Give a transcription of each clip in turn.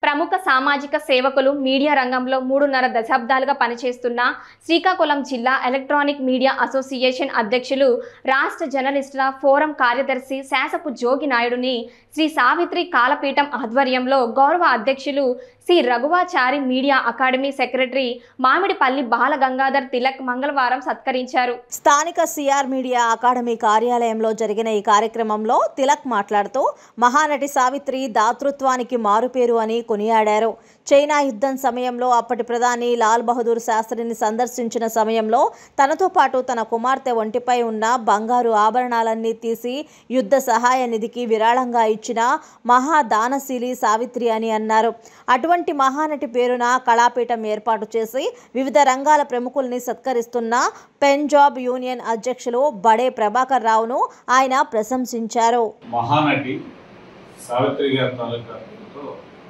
ప్రముఖ సామాజిక సేవకులు మీడియా రంగంలో మూడున్నర దశాబ్దాలుగా పనిచేస్తున్న శ్రీకాకుళం జిల్లా ఎలక్ట్రానిక్ మీడియా అసోసియేషన్ అధ్యక్షులు రాష్ట్ర జర్నలిస్టుల ఫోరం కార్యదర్శి శాసపు జోగి నాయుడుని శ్రీ సావిత్రి కాలపీఠం ఆధ్వర్యంలో గౌరవ అధ్యక్షులు C Raghavachari media academy secretary Mamidipalli Bala Gangadhar Tilak మంగళవారం సత్కరించారు స్థానిక సిఆర్ మీడియా అకాడమీ కార్యాలయంలో జరిగిన ఈ కార్యక్రమంలో తిలక్ మాట్లాడుతూ మహానటి సావిత్రి దాతృత్వానికి మారుపేరు అని కొనియాడారు చైనా యుద్ధం సమయంలో అప్పటి ప్రధాని లాల్ బహదూర్ శాస్త్రిని సందర్శించిన సమయంలో తనతో పాటు తన కుమార్తె ఒంటిపై ఉన్న బంగారు ఆభరణాలన్నీ తీసి యుద్ధ సహాయ నిధికి విరాళంగా ఇచ్చిన మహాదానశీలి సావిత్రి అని అన్నారు అటువంటి మహానటి పేరున కళాపీఠం ఏర్పాటు చేసి వివిధ రంగాల ప్రముఖుల్ని సత్కరిస్తున్న పెంజాబ్ యూనియన్ అధ్యక్షులు బడే ప్రభాకర్ రావును ఆయన ప్రశంసించారు మహానటి సావిత్రి గారి తాలూకా పేరుతో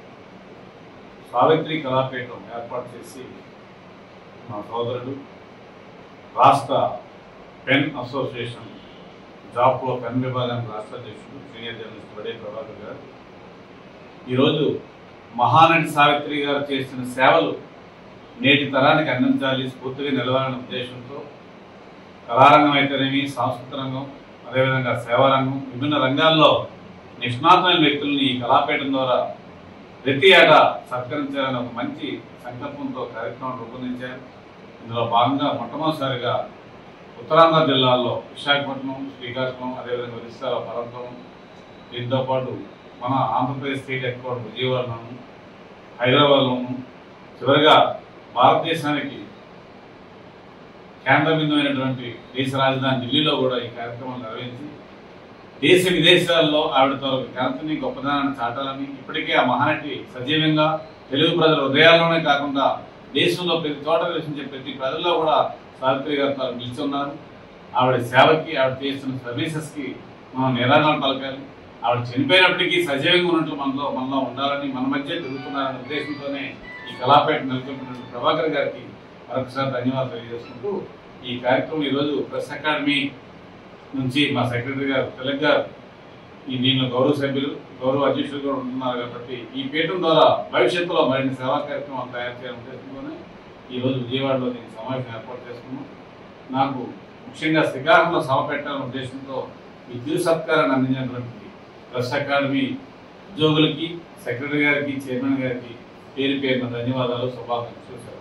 సావిత్రి కళాపీఠం ఏర్పాటు చేసి మా సోదరుడు రాష్ట్ర పెన్ అసోసియేషన్ జాబ్లో పెన్ విభాగానికి రాష్ట్ర అధ్యక్షుడు సీనియర్ జర్నలిస్ట్ బడే ప్రభాకర్ గారు ఈరోజు మహానటి సావిత్రి గారు చేసిన సేవలు నేటి తరానికి అందించాలి స్ఫూర్తిగా నిలవాలనే ఉద్దేశంతో కళారంగం అయితేనేమి సాంస్కృతిక రంగం అదేవిధంగా సేవారంగం విభిన్న రంగాల్లో నిష్ణాతమైన వ్యక్తుల్ని ఈ కళాపీఠం ద్వారా ప్రతి ఏటా సత్కరించాలని ఒక మంచి సంకల్పంతో కార్యక్రమం రూపొందించారు ఇందులో భాగంగా మొట్టమొదటిసారిగా ఉత్తరాంధ్ర జిల్లాల్లో విశాఖపట్నం శ్రీకాకుళం అదేవిధంగా ఒరిస్సాలో పరంతం దీంతో పాటు మన ఆంధ్రప్రదేశ్ స్టేట్ హెడ్ క్వార్టర్ విజయవాడలోను హైదరాబాద్లోను చివరిగా భారతదేశానికి కేంద్ర బిందువైనటువంటి దేశ రాజధాని ఢిల్లీలో కూడా ఈ కార్యక్రమం నిర్వహించి దేశ విదేశాల్లో ఆవిడ తాలూకు ఘనతని గొప్పదనాన్ని చాటాలని ఇప్పటికే ఆ మహానటి సజీవంగా తెలుగు ప్రజల హృదయాల్లోనే కాకుండా దేశంలో ప్రతి చోట నివసించే ప్రతి ప్రజల్లో కూడా సావిత్రి గారు తాను నిలిచి ఉన్నారు ఆవిడ సేవకి ఆవిడ చేస్తున్న సర్వీసెస్కి మనం నిరాదరణ పలకాలి ఆవిడ చనిపోయినప్పటికీ సజీవంగా ఉన్నట్టు మనలో మనలో ఉండాలని మన మధ్య తిరుగుతున్నారనే ఉద్దేశంతోనే ఈ కళాపేట నెలకొల్పినటువంటి ప్రభాకర్ గారికి మరొకసారి ధన్యవాదాలు తెలియజేసుకుంటూ ఈ కార్యక్రమం ఈరోజు ప్రెస్ అకాడమీ నుంచి మా సెక్రటరీ గారు తిలక్ గారు ఈ దీనిలో గౌరవ సభ్యులు గౌరవ అధ్యక్షులు కూడా ఉంటున్నారు కాబట్టి ఈ పీఠం ద్వారా భవిష్యత్తులో మరిన్ని సేవా కార్యక్రమాలు తయారు చేయాలని ఉద్దేశంతోనే ఈ రోజు విజయవాడలో దీనికి సమావేశం ఏర్పాటు చేసుకున్నాం నాకు ముఖ్యంగా శ్రీకాకుళంలో సభ పెట్టాలనే ఉద్దేశంతో ఈ తిరు సత్కారాన్ని అందించినటువంటి ప్రెస్ అకాడమీ ఉద్యోగులకి సెక్రటరీ గారికి చైర్మన్ గారికి పేరు పేరున ధన్యవాదాలు శుభాకాంక్షలు